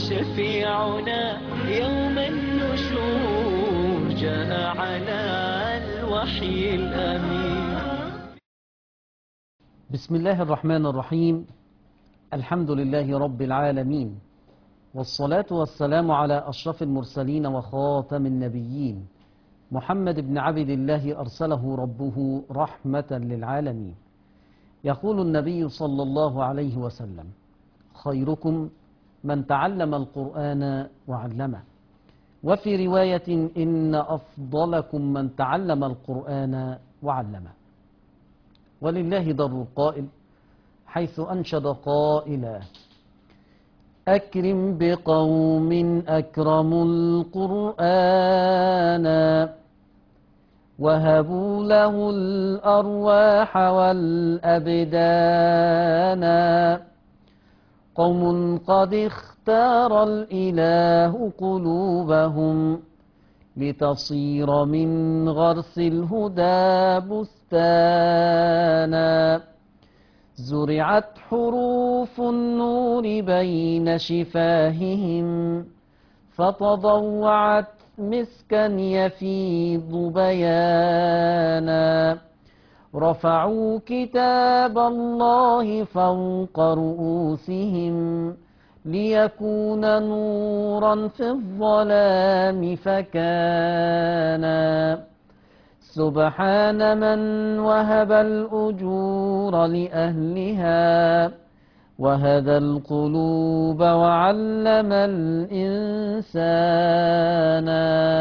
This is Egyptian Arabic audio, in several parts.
شفيعنا يوم النشور جاء على الوحي الأمين بسم الله الرحمن الرحيم الحمد لله رب العالمين والصلاة والسلام على أشرف المرسلين وخاتم النبيين محمد بن عبد الله أرسله ربه رحمة للعالمين يقول النبي صلى الله عليه وسلم خيركم من تعلم القرآن وعلمه وفي رواية إن أفضلكم من تعلم القرآن وعلمه ولله در القائل حيث أنشد قائلا أكرم بقوم أكرموا القرآن وهبوا له الأرواح والأبدان قوم قد اختار الإله قلوبهم لتصير من غرس الهدى بستانا زرعت حروف النور بين شفاههم فتضوعت مسكا يفيض بيانا رفعوا كتاب الله فوق رؤوسهم ليكون نورا في الظلام فكانا سبحان من وهب الأجور لأهلها وهدى القلوب وعلم الإنسان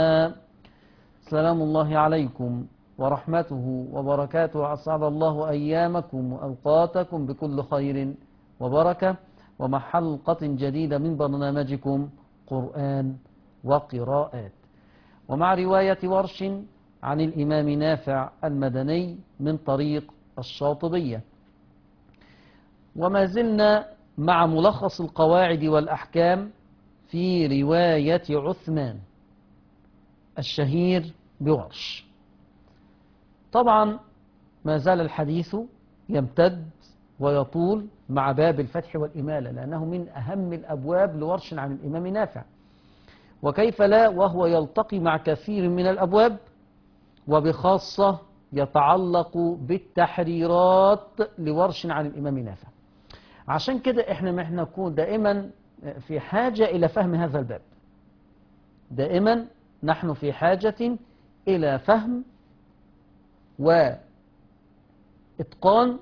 سلام الله عليكم ورحمته وبركاته أسعد الله أيامكم وأوقاتكم بكل خير وبركة ومع حلقة جديدة من برنامجكم قرآن وقراءات ومع رواية ورش عن الإمام نافع المدني من طريق الشاطبية وما زلنا مع ملخص القواعد والأحكام في رواية عثمان الشهير بورش طبعا ما زال الحديث يمتد ويطول مع باب الفتح والإمالة لأنه من أهم الأبواب لورش عن الإمام نافع وكيف لا وهو يلتقي مع كثير من الأبواب وبخاصة يتعلق بالتحريرات لورش عن الإمام نافع عشان كده احنا ما احنا نكون دائما في حاجة إلى فهم هذا الباب دائما نحن في حاجة إلى فهم وإتقان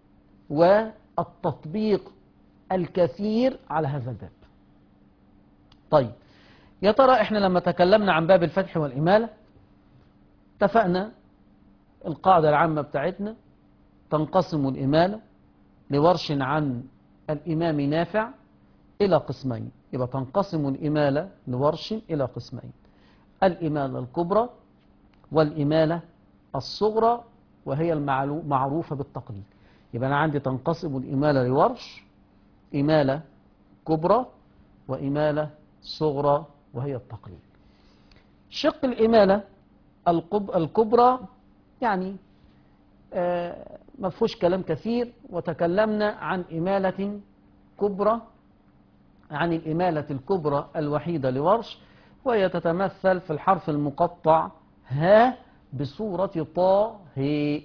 والتطبيق الكثير على هذا الباب طيب يا ترى احنا لما تكلمنا عن باب الفتح والإمالة اتفقنا القاعدة العامة بتاعتنا تنقسم الإمالة لورش عن الإمام نافع إلى قسمين يبقى تنقسم الإمالة لورش إلى قسمين الإمالة الكبرى والإمالة الصغرى وهي المعروفة بالتقليد يبقى أنا عندي تنقسم الإمالة لورش إمالة كبرى وإمالة صغرى وهي التقليد شق الإمالة الكبرى يعني آه ما فيهوش كلام كثير وتكلمنا عن إمالة كبرى عن الإمالة الكبرى الوحيدة لورش وهي تتمثل في الحرف المقطع ها بصورة طا هي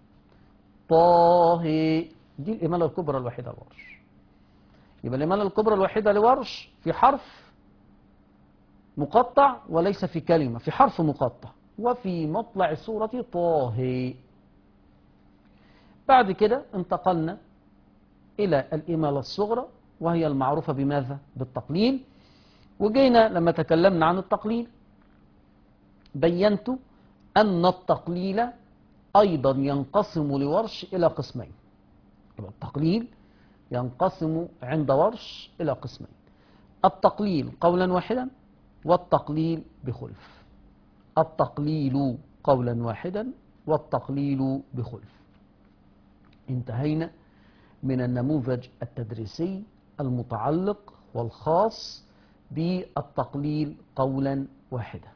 طا هي دي الإمالة الكبرى الوحيدة لورش يبقى الإمالة الكبرى الوحيدة لورش في حرف مقطع وليس في كلمة في حرف مقطع وفي مطلع سورة طه بعد كده انتقلنا إلى الإمالة الصغرى وهي المعروفة بماذا؟ بالتقليل وجينا لما تكلمنا عن التقليل بينت أن التقليل أيضا ينقسم لورش إلى قسمين يبقى التقليل ينقسم عند ورش إلى قسمين التقليل قولا واحدا والتقليل بخلف التقليل قولا واحدا والتقليل بخلف انتهينا من النموذج التدريسي المتعلق والخاص بالتقليل قولا واحدا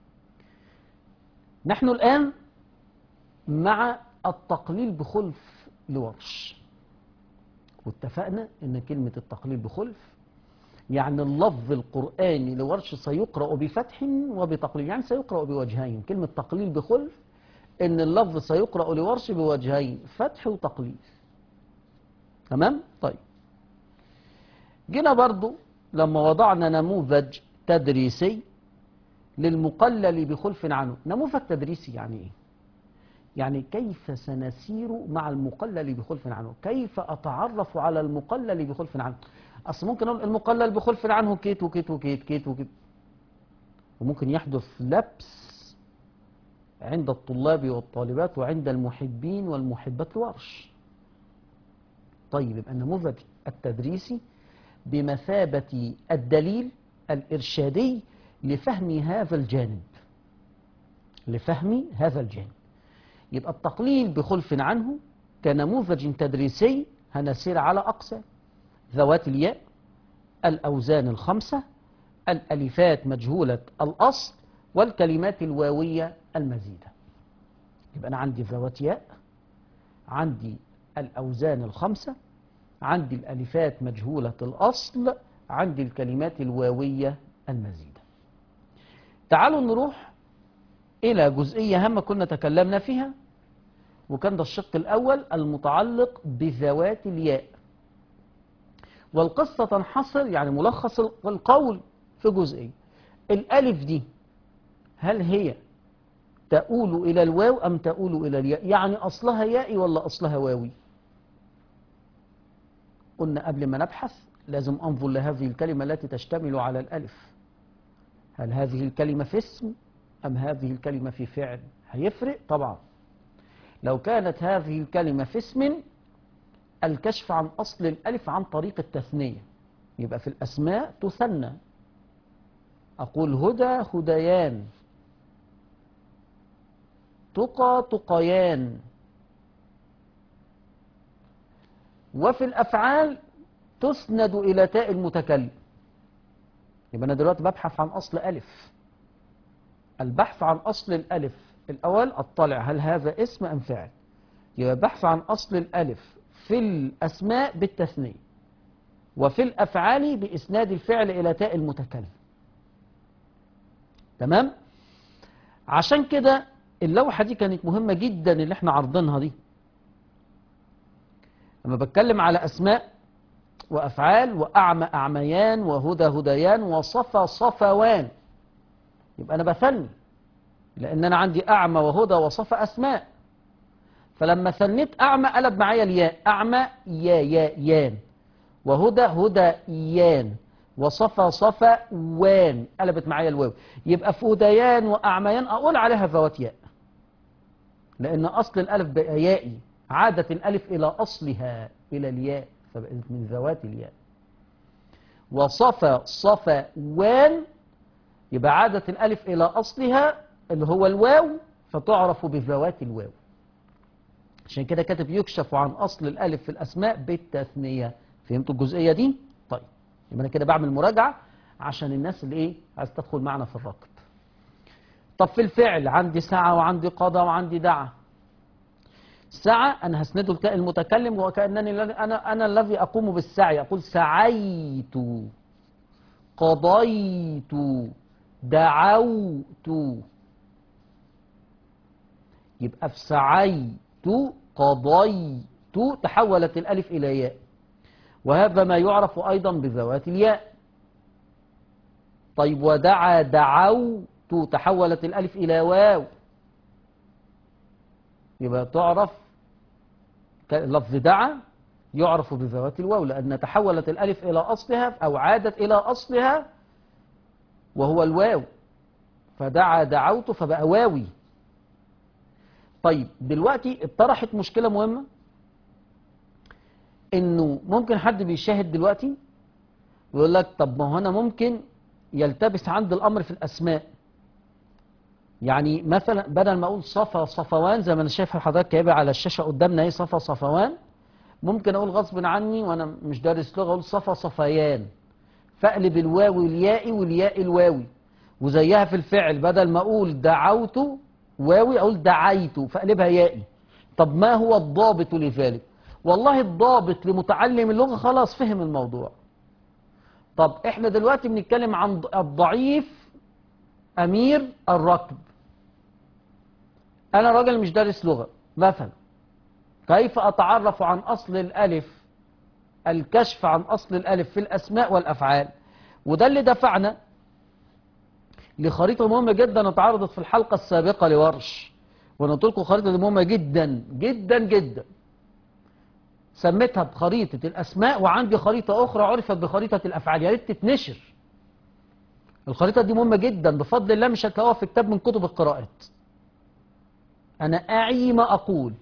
نحن الآن مع التقليل بخلف لورش واتفقنا ان كلمة التقليل بخلف يعني اللفظ القرآني لورش سيقرأ بفتح وبتقليل يعني سيقرأ بوجهين كلمة تقليل بخلف إن اللفظ سيقرأ لورش بوجهين فتح وتقليل تمام طيب جينا برضو لما وضعنا نموذج تدريسي للمقلل بخلف عنه نموذج تدريسي يعني ايه يعني كيف سنسير مع المقلل بخلف عنه كيف أتعرف على المقلل بخلف عنه أصل ممكن أقول المقلل بخلف عنه كيت وكيت وكيت كيت وكيت وممكن يحدث لبس عند الطلاب والطالبات وعند المحبين والمحبات الورش طيب يبقى النموذج التدريسي بمثابة الدليل الإرشادي لفهم هذا الجانب لفهم هذا الجانب يبقى التقليل بخلف عنه كنموذج تدريسي هنسير على أقسام ذوات الياء الأوزان الخمسة الألفات مجهولة الأصل والكلمات الواوية المزيدة يبقى أنا عندي ذوات ياء عندي الأوزان الخمسة عندي الألفات مجهولة الأصل عندي الكلمات الواوية المزيدة تعالوا نروح إلى جزئية هامة كنا تكلمنا فيها وكان ده الشق الأول المتعلق بذوات الياء والقصة تنحصر يعني ملخص القول في جزئية الألف دي هل هي تؤول إلى الواو أم تؤول إلى الياء يعني أصلها يائي ولا أصلها واوي قلنا قبل ما نبحث لازم أنظر لهذه الكلمة التي تشتمل على الألف هل هذه الكلمة في اسم أم هذه الكلمة في فعل هيفرق طبعا لو كانت هذه الكلمة في اسم الكشف عن أصل الألف عن طريق التثنية يبقى في الأسماء تثنى أقول هدى هديان تقى تقيان وفي الأفعال تسند إلى تاء المتكلم يبقى أنا دلوقتي ببحث عن أصل ألف البحث عن أصل الألف الأول أطلع هل هذا اسم أم فعل يبقى بحث عن أصل الألف في الأسماء بالتثنية وفي الأفعال بإسناد الفعل إلى تاء المتكلم تمام عشان كده اللوحة دي كانت مهمة جدا اللي احنا عرضناها دي لما بتكلم على أسماء وأفعال وأعمى أعميان وهدى هديان وصفى صفوان يبقى أنا بثني لأن أنا عندي أعمى وهدى وصفى أسماء فلما ثنيت أعمى قلب معايا الياء أعمى يا يا يان وهدى هدى يان وصفى صفى وان قلبت معايا الواو يبقى في هديان وأعميان أقول عليها ذوات ياء لأن أصل الألف بقى يائي عادت الألف إلى أصلها إلى الياء فبقت من ذوات الياء وصفى صفى وان يبقى عادت الألف إلى أصلها اللي هو الواو فتعرف بذوات الواو عشان كده كاتب يكشف عن أصل الألف في الأسماء بالتثنية فهمتوا الجزئية دي؟ طيب يبقى أنا كده بعمل مراجعة عشان الناس اللي إيه عايز تدخل معنا في الركب طب في الفعل عندي سعى وعندي قضى وعندي دعا سعى أنا هسنده لتاء المتكلم وكأنني أنا أنا الذي أقوم بالسعي أقول سعيت قضيت دعوت يبقى في سعيت قضيت تحولت الألف إلى ياء وهذا ما يعرف أيضا بذوات الياء طيب ودعا دعوت تحولت الألف إلى واو يبقى تعرف لفظ دعا يعرف بذوات الواو لأن تحولت الألف إلى أصلها أو عادت إلى أصلها وهو الواو فدعا دعوت فبقى واوي طيب دلوقتي اتطرحت مشكلة مهمة انه ممكن حد بيشاهد دلوقتي ويقول لك طب ما هو انا ممكن يلتبس عند الامر في الاسماء يعني مثلا بدل ما اقول صفا صفوان زي ما انا شايف حضرتك جايبها على الشاشه قدامنا ايه صفا صفوان ممكن اقول غصب عني وانا مش دارس لغه اقول صفا صفيان فاقلب الواو الياء والياء الواوي وزيها في الفعل بدل ما اقول دعوت واوي اقول دعيت فاقلبها يائي طب ما هو الضابط لذلك والله الضابط لمتعلم اللغه خلاص فهم الموضوع طب احنا دلوقتي بنتكلم عن ض- الضعيف امير الركب انا راجل مش دارس لغة مثلا كيف اتعرف عن اصل الالف الكشف عن اصل الالف في الاسماء والافعال وده اللي دفعنا لخريطة مهمة جدا اتعرضت في الحلقة السابقة لورش وانا قلت لكم الخريطة دي مهمة جدا جدا جدا سميتها بخريطة الأسماء وعندي خريطة أخرى عرفت بخريطة الأفعال يا ريت تتنشر الخريطة دي مهمة جدا بفضل الله مش هتلاقوها في كتاب من كتب القراءات أنا أعي ما أقول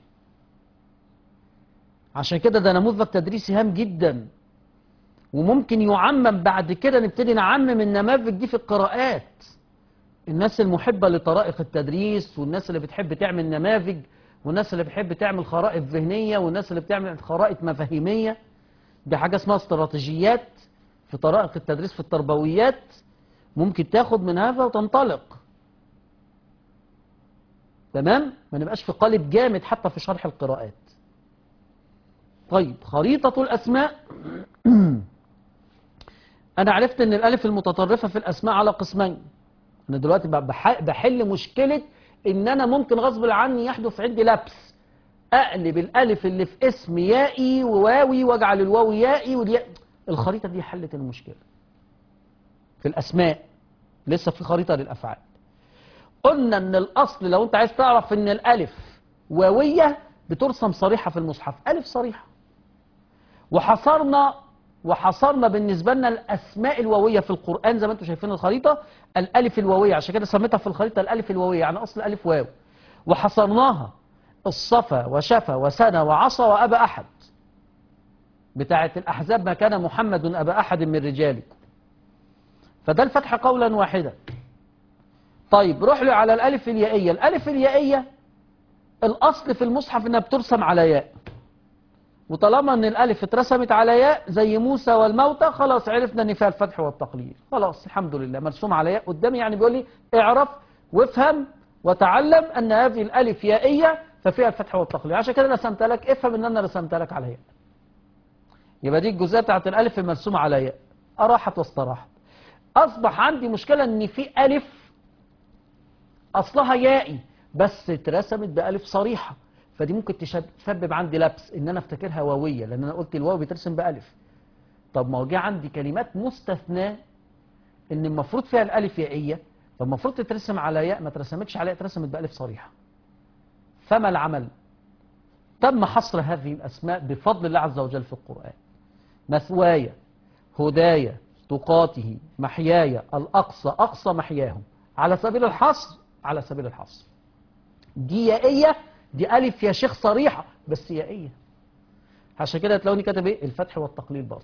عشان كده ده نموذج تدريسي هام جدا وممكن يعمم بعد كده نبتدي نعمم النماذج دي في القراءات الناس المحبة لطرائق التدريس والناس اللي بتحب تعمل نماذج والناس اللي بتحب تعمل خرائط ذهنية والناس اللي بتعمل خرائط مفاهيمية دي حاجة اسمها استراتيجيات في طرائق التدريس في التربويات ممكن تاخد من هذا وتنطلق تمام ما نبقاش في قالب جامد حتى في شرح القراءات طيب خريطة الأسماء أنا عرفت أن الألف المتطرفة في الأسماء على قسمين أنا دلوقتي بح- بحل مشكلة إن أنا ممكن غصب عني يحدث عندي لبس أقلب الألف اللي في اسم يائي وواوي وأجعل الواو يائي والياء الخريطة دي حلت المشكلة في الأسماء لسه في خريطة للأفعال قلنا ان الاصل لو انت عايز تعرف ان الالف واوية بترسم صريحة في المصحف الف صريحة وحصرنا وحصرنا بالنسبة لنا الاسماء الواوية في القرآن زي ما انتم شايفين الخريطة الالف الواوية عشان كده سميتها في الخريطة الالف الواوية يعني اصل الف واو وحصرناها الصفا وشفا وسنى وعصى وابا احد بتاعة الاحزاب ما كان محمد ابا احد من رجالكم فده الفتح قولا واحدا طيب روح لي على الألف اليائية الألف اليائية الأصل في المصحف إنها بترسم على ياء وطالما إن الألف اترسمت على ياء زي موسى والموتى خلاص عرفنا إن فيها الفتح والتقليل خلاص الحمد لله مرسوم على ياء قدامي يعني بيقول لي اعرف وافهم وتعلم أن هذه الألف يائية ففيها الفتح والتقليل عشان كده رسمت لك افهم إن أنا رسمت لك على ياء يبقى دي الجزئية بتاعت الألف المرسومة على ياء أراحت واستراحت أصبح عندي مشكلة إن في ألف اصلها يائي بس اترسمت بألف صريحة فدي ممكن تشب- تسبب عندي لبس ان انا افتكرها واوية لان انا قلت الواو بيترسم بألف طب ما هو جه عندي كلمات مستثناة ان المفروض فيها الالف يائية فالمفروض تترسم على ياء ما اترسمتش على ياء اترسمت بألف صريحة فما العمل تم حصر هذه الاسماء بفضل الله عز وجل في القرآن مثواي هدايا تقاته محياي الأقصى أقصى محياهم على سبيل الحصر على سبيل الحصر دي يائية دي ألف يا شيخ صريحة بس يائية عشان كده تلاقوني كاتب ايه الفتح والتقليل برضه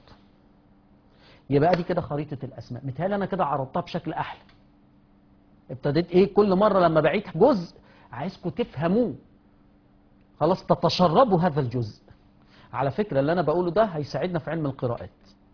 يبقى دي كده خريطة الأسماء متهيألي أنا كده عرضتها بشكل أحلى ابتديت ايه كل مرة لما بعيد جزء عايزكم تفهموه خلاص تتشربوا هذا الجزء على فكرة اللي أنا بقوله ده هيساعدنا في علم القراءات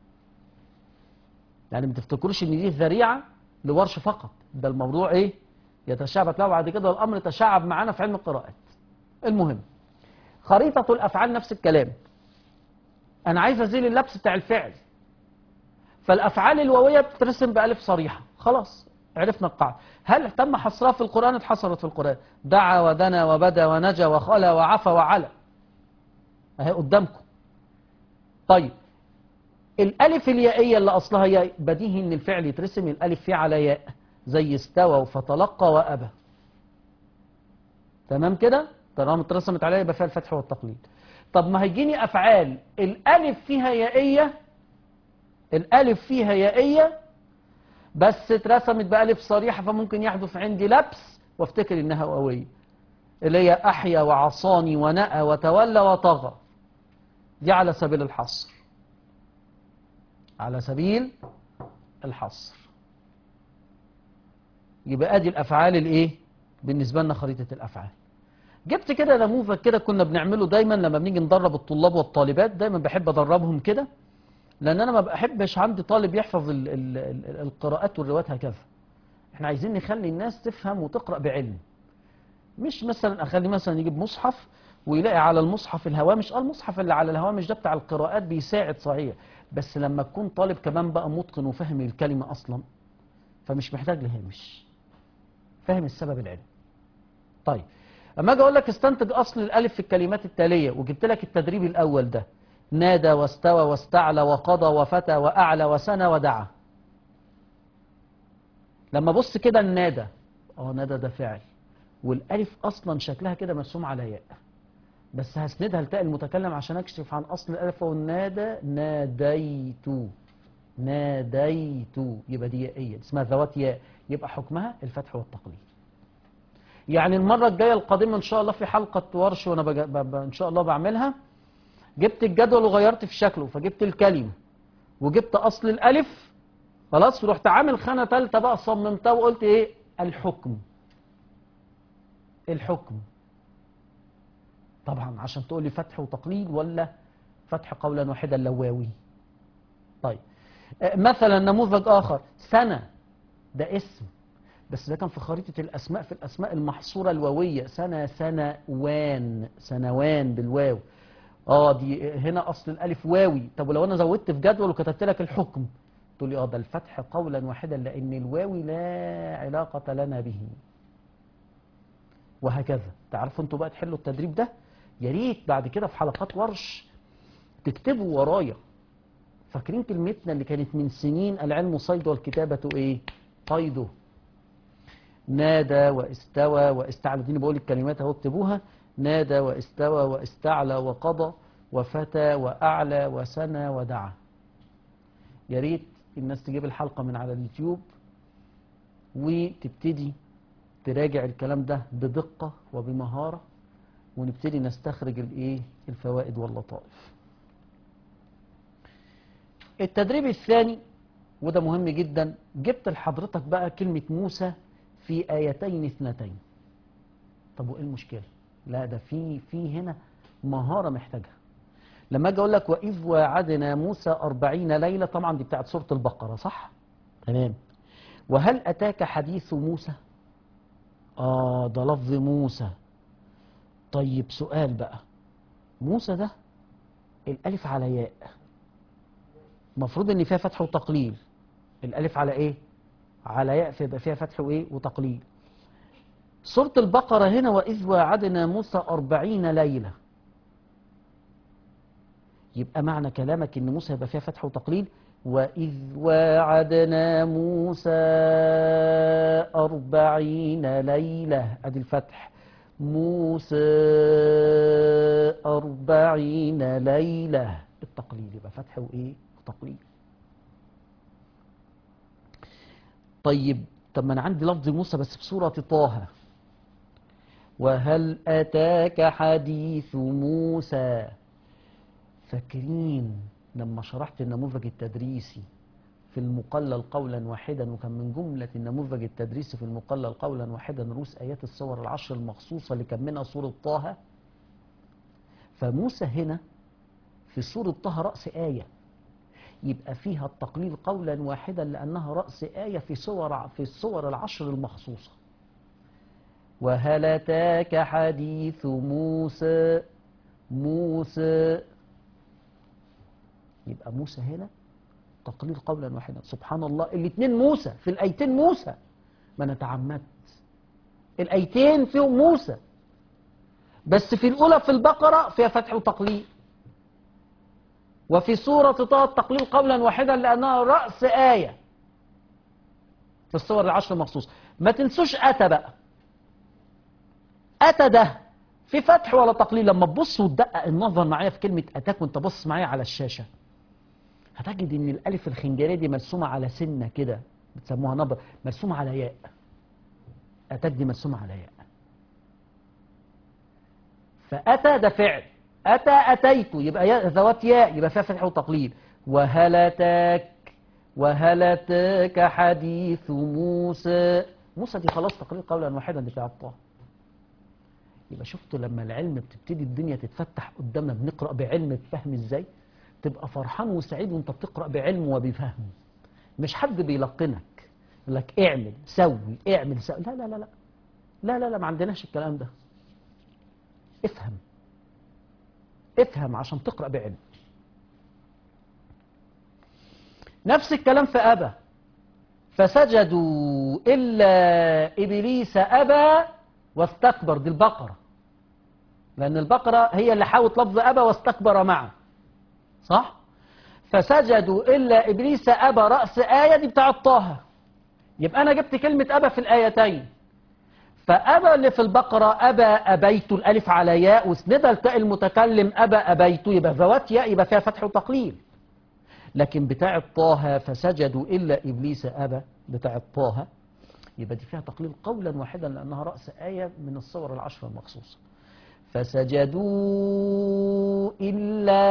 يعني ما تفتكروش ان دي ذريعة لورش فقط ده الموضوع ايه يتشعب تلاقوا بعد كده الامر تشعب معانا في علم القراءات المهم خريطة الافعال نفس الكلام انا عايز ازيل اللبس بتاع الفعل فالافعال الواوية بتترسم بألف صريحة خلاص عرفنا القاعدة هل تم حصرها في القرآن اتحصرت في القرآن دعا ودنا وبدا ونجا وخلا وعفى وعلى اهي قدامكم طيب الالف اليائية اللي اصلها ياء بديهي ان الفعل يترسم الالف فيه على ياء زي استوى فتلقى وابى تمام كده طالما اترسمت عليها يبقى فيها الفتح والتقليد طب ما هيجيني افعال الالف فيها يائية الالف فيها يائية بس اترسمت بألف صريحة فممكن يحدث عندي لبس وافتكر انها واوية اللي هي احيا وعصاني ونأى وتولى وطغى دي على سبيل الحصر على سبيل الحصر يبقى ادي الافعال الايه بالنسبه لنا خريطه الافعال جبت كده نموذج كده كنا بنعمله دايما لما بنيجي ندرب الطلاب والطالبات دايما بحب ادربهم كده لان انا ما بحبش عندي طالب يحفظ ال ال ال القراءات والروايات هكذا احنا عايزين نخلي الناس تفهم وتقرا بعلم مش مثلا اخلي مثلا يجيب مصحف ويلاقي على المصحف الهوامش اه المصحف اللي على الهوامش ده بتاع القراءات بيساعد صحيح بس لما تكون طالب كمان بقى متقن وفاهم الكلمة اصلا فمش محتاج لهامش فاهم السبب العلمي طيب اما اجي اقول لك استنتج اصل الالف في الكلمات التاليه وجبت لك التدريب الاول ده نادى واستوى واستعلى وقضى وفتى واعلى وسنى ودعا لما بص كده النادى اه نادى ده فعل والالف اصلا شكلها كده مرسوم على ياء بس هسندها لتاء المتكلم عشان اكشف عن اصل الالف والنادى ناديت ناديت يبقى دي يائيه اسمها ذوات ياء يبقى حكمها الفتح والتقليد يعني المره الجايه القادمه ان شاء الله في حلقه ورش وانا بج... ب... ب... ان شاء الله بعملها جبت الجدول وغيرت في شكله فجبت الكلمه وجبت اصل الالف خلاص ورحت عامل خانه ثالثه بقى صممتها وقلت ايه الحكم الحكم طبعا عشان تقول لي فتح وتقليد ولا فتح قولا واحدا لواوي طيب آه، مثلا نموذج اخر سنه ده اسم بس ده كان في خريطة الأسماء في الأسماء المحصورة الواوية سنة سنوان سنوان بالواو اه دي هنا أصل الألف واوي طب ولو أنا زودت في جدول وكتبت لك الحكم تقول لي اه ده الفتح قولا واحدا لأن الواوي لا علاقة لنا به وهكذا تعرفوا انتوا بقى تحلوا التدريب ده يا ريت بعد كده في حلقات ورش تكتبوا ورايا فاكرين كلمتنا اللي كانت من سنين العلم صيد والكتابة ايه قيده نادى واستوى واستعلى دي بقول الكلمات اهو اكتبوها نادى واستوى واستعلى وقضى وفتى واعلى وسنى ودعا يا ريت الناس تجيب الحلقه من على اليوتيوب وتبتدي تراجع الكلام ده بدقه وبمهاره ونبتدي نستخرج الايه الفوائد واللطائف التدريب الثاني وده مهم جدا جبت لحضرتك بقى كلمة موسى في آيتين اثنتين طب وايه المشكلة لا ده في في هنا مهارة محتاجها لما اجي اقول لك واذ واعدنا موسى أربعين ليلة طبعا دي بتاعت سورة البقرة صح تمام وهل اتاك حديث موسى اه ده لفظ موسى طيب سؤال بقى موسى ده الالف على ياء المفروض ان فيها فتح وتقليل الالف على ايه على ياء فيبقى فيها فتح وايه وتقليل سورة البقرة هنا وإذ واعدنا موسى أربعين ليلة يبقى معنى كلامك إن موسى يبقى فيها فتح وتقليل وإذ واعدنا موسى أربعين ليلة أدي الفتح موسى أربعين ليلة التقليل يبقى فتح وإيه وتقليل طيب طب ما انا عندي لفظ موسى بس بسورة طه وهل أتاك حديث موسى فاكرين لما شرحت النموذج التدريسي في المقلل قولا واحدا وكان من جملة النموذج التدريسي في المقلل قولا واحدا رؤوس آيات الصور العشر المخصوصة اللي كان منها سورة طه فموسى هنا في سورة طه رأس آية يبقى فيها التقليل قولا واحدا لأنها رأس آية في صور في الصور العشر المخصوصة وهل أتاك حديث موسى موسى يبقى موسى هنا تقليل قولا واحدا سبحان الله الاثنين موسى في الآيتين موسى ما انا تعمدت الآيتين فيهم موسى بس في الأولى في البقرة فيها فتح وتقليل وفي سورة طه التقليل قولا واحدا لأنها رأس آية في الصور العشر مخصوص ما تنسوش أتى بقى أتى ده في فتح ولا تقليل لما تبص وتدقق النظر معايا في كلمة أتاك وانت بص معايا على الشاشة هتجد ان الألف الخنجرية دي مرسومة على سنة كده بتسموها نبر مرسومة على ياء أتاك دي مرسومة على ياء فأتى ده فعل أتى أتيت يبقى ياء ذوات ياء يبقى فيها فتح وتقليل وهل أتاك وهل أتاك حديث موسى موسى دي خلاص تقليل قولا واحدا دي بتاع طه يبقى شفتوا لما العلم بتبتدي الدنيا تتفتح قدامنا بنقرأ بعلم بفهم ازاي تبقى فرحان وسعيد وانت بتقرأ بعلم وبفهم مش حد بيلقنك يقول لك اعمل سوي اعمل سوي لا لا لا لا لا لا لا ما عندناش الكلام ده افهم افهم عشان تقرأ بعلم نفس الكلام في أبى فسجدوا إلا إبليس أبى واستكبر دي البقرة لأن البقرة هي اللي حاوت لفظ أبى واستكبر معه صح؟ فسجدوا إلا إبليس أبى رأس آية دي بتاع طه يبقى أنا جبت كلمة أبى في الآيتين فأبى اللي في البقرة أبى أبيت الألف على ياء واسندها التاء المتكلم أبى أبيت يبقى ذوات ياء يبقى فيها فتح وتقليل لكن بتاع طه فسجدوا إلا إبليس أبى بتاع طه يبقى دي فيها تقليل قولا واحدا لأنها رأس آية من الصور العشر المخصوصة فسجدوا إلا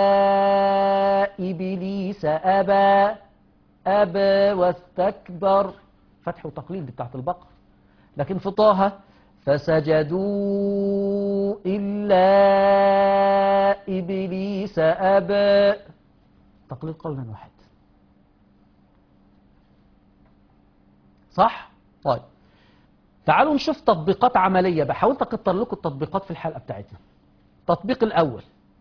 إبليس أبى أبى واستكبر فتح وتقليل دي بتاعت البقر لكن في طه فسجدوا إلا إبليس أبى تقليل قولا واحد صح؟ طيب تعالوا نشوف تطبيقات عملية بحاول أكتر لكم التطبيقات في الحلقة بتاعتنا التطبيق الأول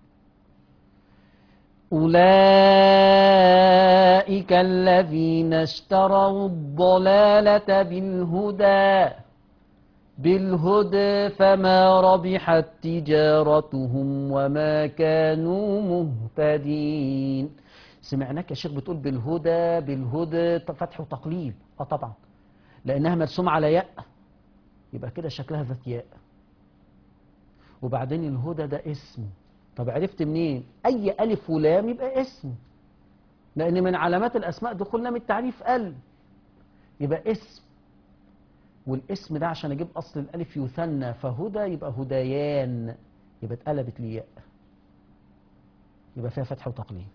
أولئك الذين اشتروا الضلالة بالهدى بالهدى فما ربحت تجارتهم وما كانوا مهتدين سمعناك يا شيخ بتقول بالهدى بالهدى فتح وتقليل اه طبعا لانها مرسومه على ياء يبقى كده شكلها ذات ياء وبعدين الهدى ده اسم طب عرفت منين اي الف ولام يبقى اسم لان من علامات الاسماء دخولنا من التعريف ال يبقى اسم والاسم ده عشان اجيب اصل الالف يثنى فهدى يبقى هديان يبقى اتقلبت لياء يبقى فيها فتح وتقليل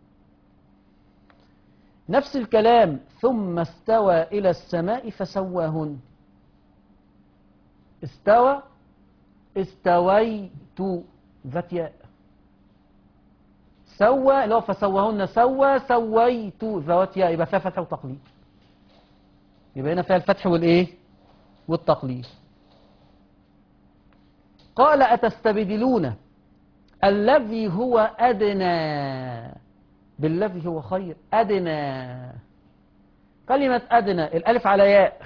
نفس الكلام ثم استوى إلى السماء فسواهن استوى استويت ذات ياء سوى اللي هو فسواهن سوى سويت ذوات ياء يبقى فيها فتح وتقليل يبقى هنا فيها الفتح والايه والتقليل قال أتستبدلون الذي هو أدنى بالذي هو خير أدنى كلمة أدنى الألف على ياء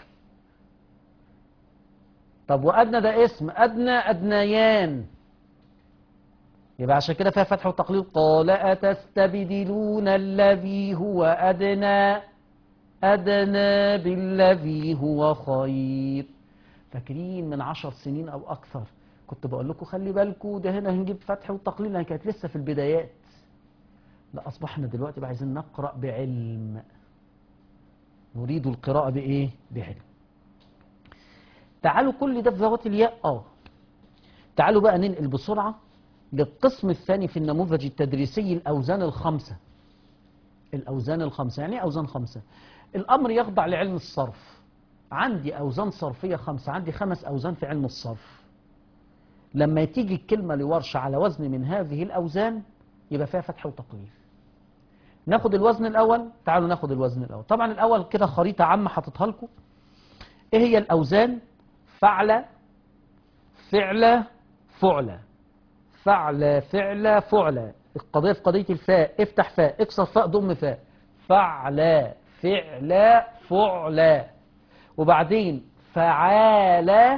طب وأدنى ده اسم أدنى أدنيان يبقى عشان كده فيها فتح وتقليل قال أتستبدلون الذي هو أدنى أدنى بالذي هو خير فاكرين من عشر سنين أو أكثر كنت بقول لكم خلي بالكم ده هنا هنجيب فتح وتقليل لأن كانت لسه في البدايات لا أصبحنا دلوقتي بقى عايزين نقرأ بعلم نريد القراءة بإيه؟ بعلم تعالوا كل ده في ذوات الياء اه تعالوا بقى ننقل بسرعة للقسم الثاني في النموذج التدريسي الأوزان الخمسة الأوزان الخمسة يعني إيه أوزان خمسة الأمر يخضع لعلم الصرف عندي أوزان صرفية خمسة عندي خمس أوزان في علم الصرف لما تيجي الكلمة لورشة على وزن من هذه الأوزان يبقى فيها فتح وتقليل ناخد الوزن الأول تعالوا ناخد الوزن الأول طبعا الأول كده خريطة عامة حاططها لكم إيه هي الأوزان فعل فعل فعل فعل فعل فعل القضية في قضية الفاء افتح فاء اكسر فاء ضم فاء فعل فعل فعل وبعدين فعال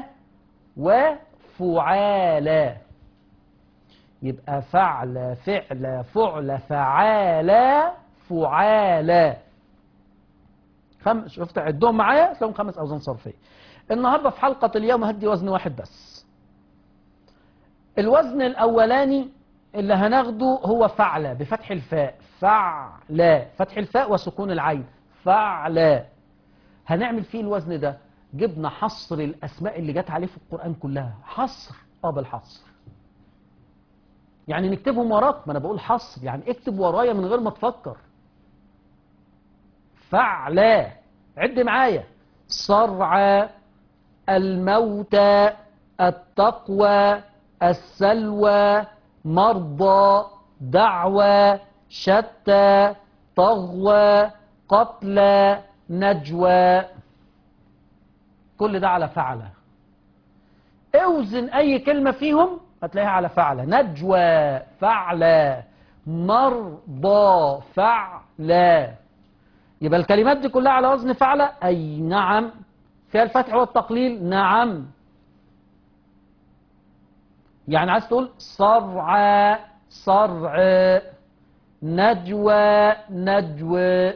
وفعال يبقى فعل فعل فعل فعال فعال خم... شفت عدهم معايا تلاقيهم خمس اوزان صرفيه النهارده في حلقه اليوم هدي وزن واحد بس الوزن الاولاني اللي هناخده هو فعل بفتح الفاء فعل فتح الفاء وسكون العين فعل هنعمل فيه الوزن ده جبنا حصر الاسماء اللي جت عليه في القران كلها حصر اه بالحصر يعني نكتبهم وراك ما انا بقول حصر يعني اكتب ورايا من غير ما تفكر فعل عد معايا صرع الموتى التقوى السلوى مرضى دعوى شتى طغوى قتلى نجوى كل ده على فعل اوزن اي كلمة فيهم هتلاقيها على فعلة نجوى فعلة مرضى فعلة يبقى الكلمات دي كلها على وزن فعلة أي نعم فيها الفتح والتقليل نعم يعني عايز تقول صرع صرع نجوى نجوى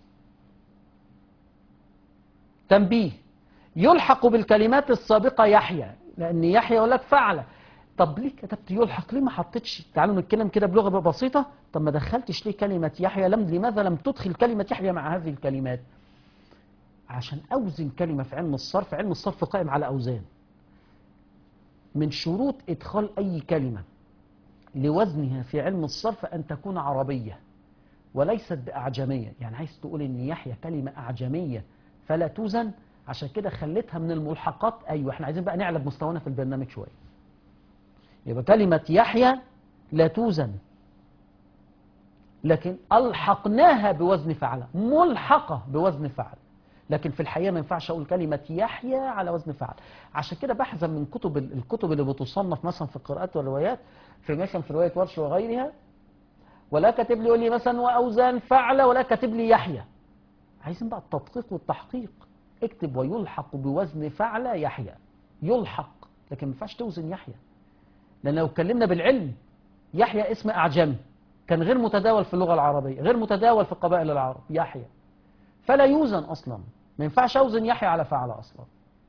تنبيه يلحق بالكلمات السابقة يحيى لأن يحيى يقول لك فعل طب ليه كتبت يلحق ليه ما حطيتش تعالوا نتكلم كده بلغة بسيطة طب ما دخلتش ليه كلمة يحيى لم لماذا لم تدخل كلمة يحيى مع هذه الكلمات عشان أوزن كلمة في علم الصرف علم الصرف قائم على أوزان من شروط إدخال أي كلمة لوزنها في علم الصرف أن تكون عربية وليست بأعجمية يعني عايز تقول إن يحيى كلمة أعجمية فلا توزن عشان كده خليتها من الملحقات أيوة احنا عايزين بقى نعلى بمستوانا في البرنامج شوية يبقى كلمة يحيى لا توزن لكن ألحقناها بوزن فعل ملحقة بوزن فعل لكن في الحقيقة ما ينفعش أقول كلمة يحيى على وزن فعل عشان كده بحزن من كتب الكتب اللي بتصنف مثلا في القراءات والروايات في مثلا في رواية ورش وغيرها ولا كاتب لي يقول لي مثلا وأوزان فعل ولا كاتب لي يحيى عايزين بقى التدقيق والتحقيق اكتب ويلحق بوزن فعل يحيى يلحق لكن ما ينفعش توزن يحيى لأن لو اتكلمنا بالعلم يحيى اسم أعجمي كان غير متداول في اللغة العربية غير متداول في قبائل العرب يحيى فلا يوزن أصلا ما ينفعش أوزن يحيى على فعل أصلا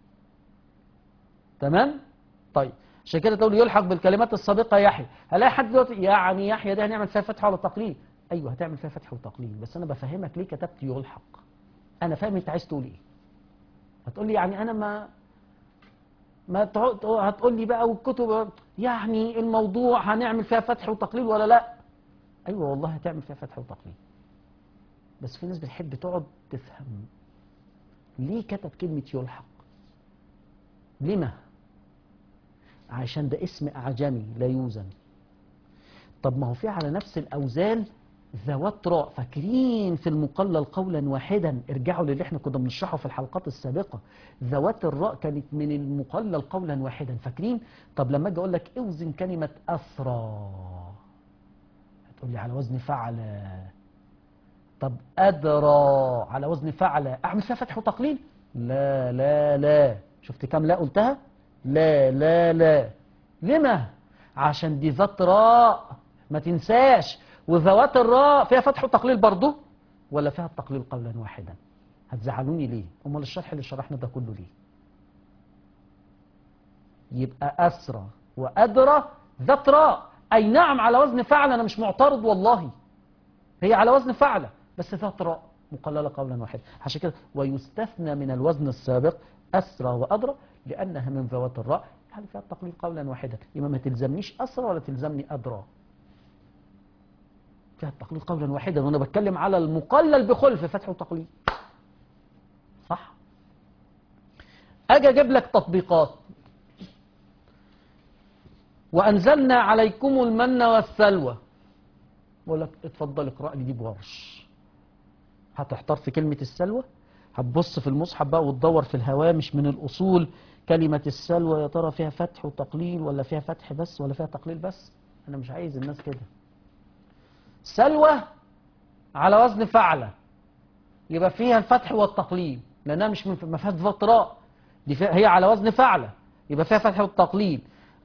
تمام طيب عشان كده تقول يلحق بالكلمات السابقة يحيى هلاقي حد دلوقتي يعني يحيى ده هنعمل فيها فتح ولا تقليل ايوه هتعمل فيها فتح وتقليل بس انا بفهمك ليه كتبت يلحق انا فاهم انت عايز تقول ايه هتقول لي يعني انا ما ما تقعد هتقول لي بقى والكتب يعني الموضوع هنعمل فيها فتح وتقليل ولا لا ايوه والله هتعمل فيها فتح وتقليل بس في ناس بتحب تقعد تفهم ليه كتب كلمة يلحق لما عشان ده اسم أعجمي لا يوزن طب ما هو في على نفس الأوزان ذوات راء فاكرين في المقلل قولا واحدا ارجعوا للي احنا كنا بنشرحه في الحلقات السابقة ذوات الراء كانت من المقلل قولا واحدا فاكرين طب لما اجي اقول لك اوزن كلمة أسرى هتقول لي على وزن فعل طب أدرى على وزن فعل أعمل فيها فتح وتقليل لا لا لا شفت كام لا قلتها لا لا لا لما عشان دي ذات راء ما تنساش وذوات الراء فيها فتح وتقليل برضه ولا فيها التقليل قولا واحدا هتزعلوني ليه امال الشرح اللي شرحنا ده كله ليه يبقى أسرى وأدرى ذات راء أي نعم على وزن فعل أنا مش معترض والله هي على وزن فعل بس ذات راء مقللة قولا واحدا عشان كده ويستثنى من الوزن السابق أسرى وأدرى لأنها من ذوات الراء يعني فيها التقليل قولا واحدا يبقى ما تلزمنيش أسرى ولا تلزمني أدرى فيها التقليل قولا واحدا وأنا بتكلم على المقلل بخلف فتح وتقليل صح أجي أجيب لك تطبيقات وأنزلنا عليكم المن والسلوى بقول لك اتفضل اقرأ لي دي بورش هتحتار في كلمة السلوى هتبص في المصحف بقى وتدور في الهوامش من الأصول كلمة السلوى يا ترى فيها فتح وتقليل ولا فيها فتح بس ولا فيها تقليل بس أنا مش عايز الناس كده سلوى على وزن فعلة يبقى فيها الفتح والتقليل لأنها مش من ما فيهاش فتراء دي فيها هي على وزن فعلة يبقى فيها فتح والتقليل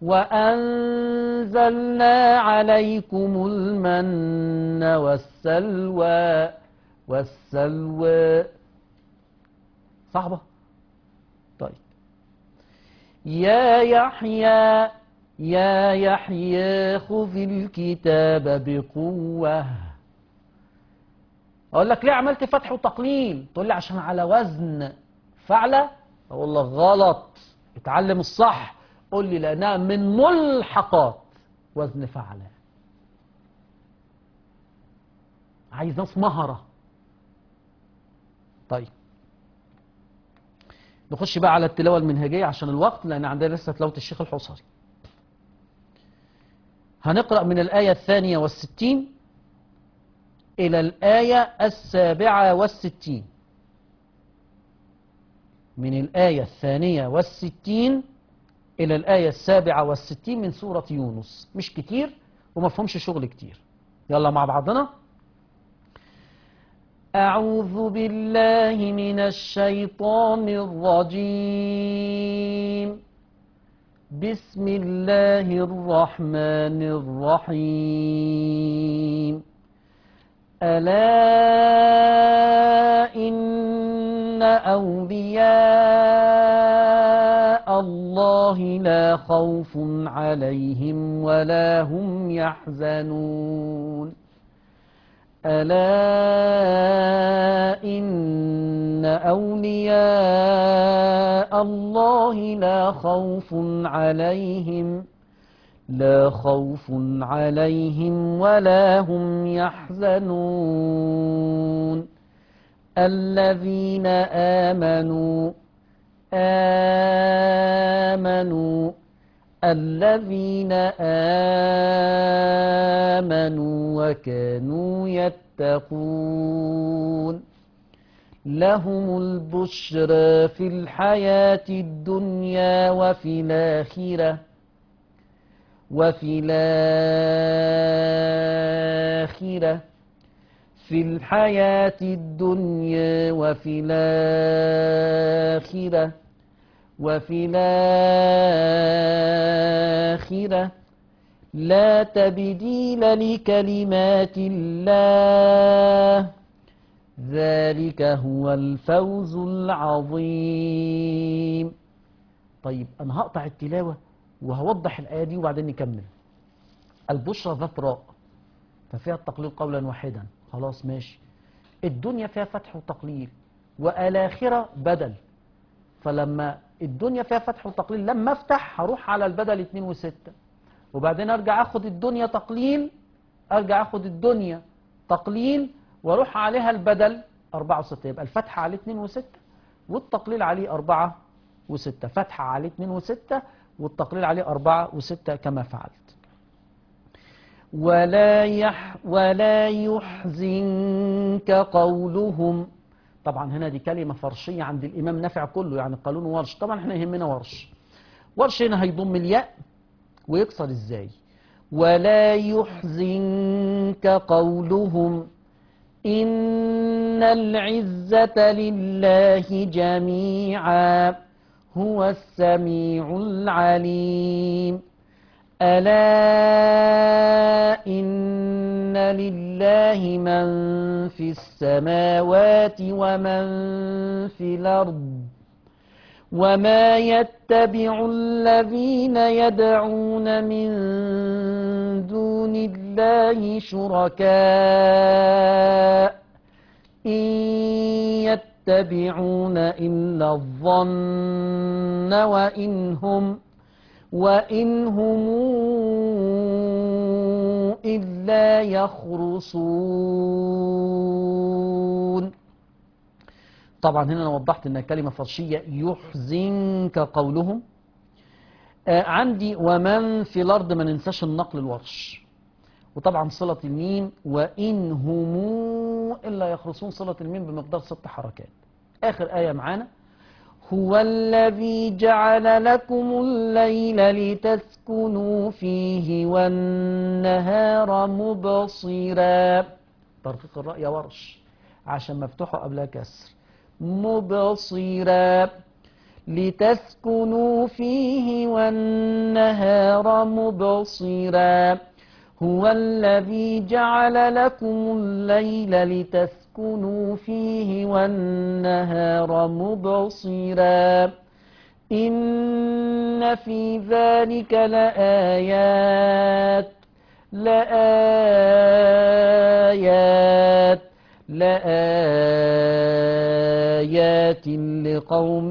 وأنزلنا عليكم المن والسلوى والسلوى صعبة طيب يا يحيى يا يحيى خذ الكتاب بقوة أقول لك ليه عملت فتح وتقليل تقول لي عشان على وزن فعلة أقول لك غلط اتعلم الصح قول لي لأنها من ملحقات وزن فعلة عايز ناس مهرة طيب نخش بقى على التلاوة المنهجية عشان الوقت لأن عندنا لسه تلاوة الشيخ الحصري هنقرأ من الآية الثانية والستين إلى الآية السابعة والستين من الآية الثانية والستين إلى الآية السابعة والستين من سورة يونس مش كتير وما فهمش شغل كتير يلا مع بعضنا أعوذ بالله من الشيطان الرجيم بسم الله الرحمن الرحيم ألا إن أولياء الله لا خوف عليهم ولا هم يحزنون ألا إن أولياء الله لا خوف عليهم لا خوف عليهم ولا هم يحزنون الذين آمنوا آمنوا الذين آمنوا وكانوا يتقون لهم البشرى في الحياة الدنيا وفي الآخرة وفي الآخرة في الحياة الدنيا وفي الآخرة وفي الآخرة لا تبديل لكلمات الله ذلك هو الفوز العظيم طيب أنا هقطع التلاوة وهوضح الآية دي وبعدين نكمل البشرى ذات راء ففيها التقليل قولا واحدا خلاص ماشي الدنيا فيها فتح وتقليل والآخرة بدل فلما الدنيا فيها فتح وتقليل لما افتح هروح على البدل 2 و6 وبعدين ارجع اخد الدنيا تقليل ارجع اخد الدنيا تقليل واروح عليها البدل 4 و6 يبقى الفتح عليه 2 و6 والتقليل عليه 4 و6 فتح عليه 2 و6 والتقليل عليه 4 و6 كما فعلت ولا يح ولا يحزنك قولهم طبعا هنا دي كلمة فرشية عند الإمام نافع كله يعني قانون ورش طبعا احنا يهمنا ورش ورش هنا هيضم الياء ويكسر ازاي ولا يحزنك قولهم إن العزة لله جميعا هو السميع العليم ألا إن لله من في السماوات ومن في الأرض وما يتبع الذين يدعون من دون الله شركاء إن يتبعون إلا الظن وإن هم وإن هم إلا يخرصون طبعا هنا أنا وضحت أنها كلمة فرشية يحزنك قولهم آه عندي ومن في الأرض ما ننساش النقل الورش وطبعا صلة الميم وإن هم إلا يخرصون صلة الميم بمقدار ست حركات آخر آية معانا هو الذي جعل لكم الليل لتسكنوا فيه والنهار مبصرا ترقيق الرأي ورش عشان مفتوحه قبلها كسر مبصرا لتسكنوا فيه والنهار مبصرا هو الذي جعل لكم الليل لتسكنوا فيه والنهار مبصرا إن في ذلك لآيات لآيات لآيات لقوم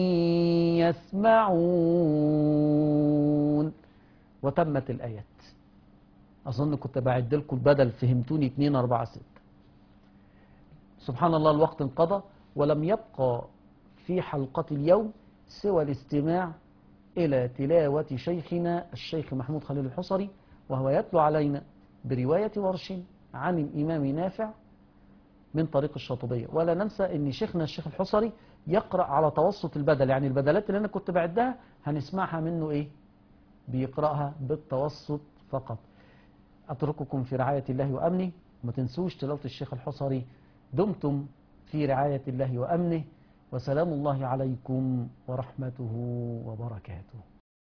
يسمعون وتمت الآيات أظن كنت بعد لكم البدل فهمتوني 2 4 6 سبحان الله الوقت انقضى ولم يبقى في حلقة اليوم سوى الاستماع إلى تلاوة شيخنا الشيخ محمود خليل الحصري وهو يتلو علينا برواية ورش عن الإمام نافع من طريق الشاطبية ولا ننسى أن شيخنا الشيخ الحصري يقرأ على توسط البدل يعني البدلات اللي أنا كنت بعدها هنسمعها منه إيه بيقرأها بالتوسط فقط أترككم في رعاية الله وأمنه وما تنسوش تلاوة الشيخ الحصري دمتم في رعاية الله وأمنه وسلام الله عليكم ورحمته وبركاته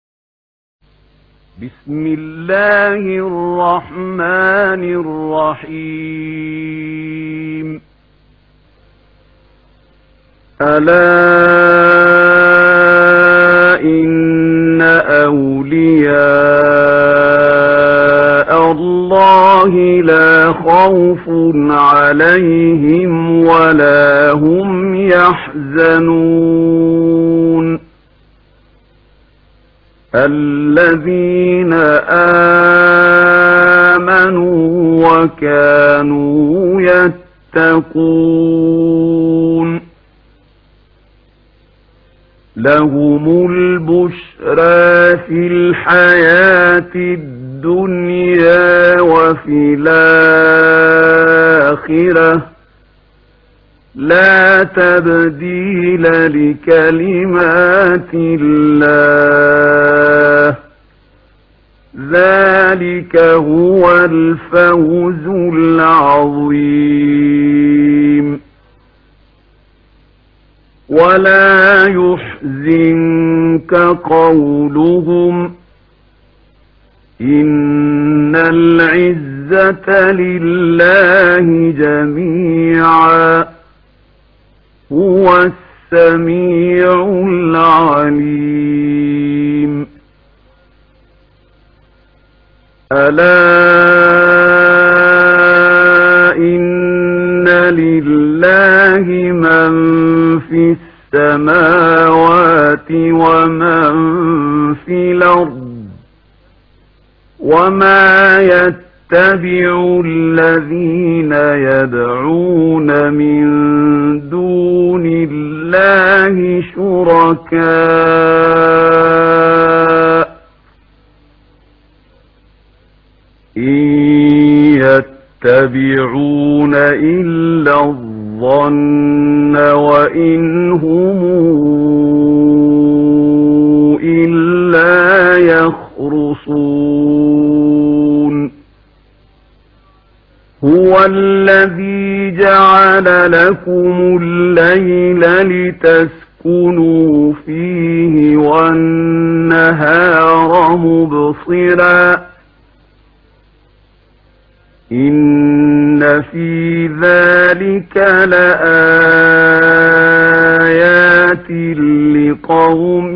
بسم الله الرحمن الرحيم ألا إن أولياء الله لا خوف عليهم ولا هم يحزنون الذين آمنوا وكانوا يتقون لهم البشرى في الحياة الدنيا وفي الآخرة لا تبديل لكلمات الله ذلك هو الفوز العظيم ولا يحزنك قولهم إن العزة لله جميعا هو السميع العليم ألا إن لله من في السماوات ومن في الأرض وما يتبع الذين يدعون من دون الله شركاء إن يتبعون إلا الظن وإن هم إلا يخرصون هو الذي جعل لكم الليل لتسكنوا فيه والنهار مبصراً إن في ذلك لآيات لقوم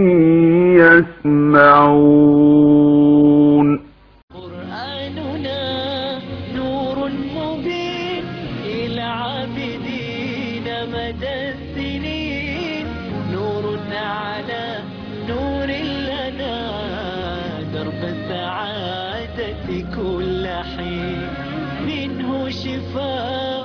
يسمعون قرآننا نور مبين إلى عابدين مدى السنين نور على نور لنا درب السعادة كل حين منه شفاء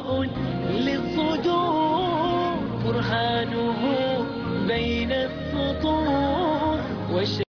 للصدور برهانه بين السطور وش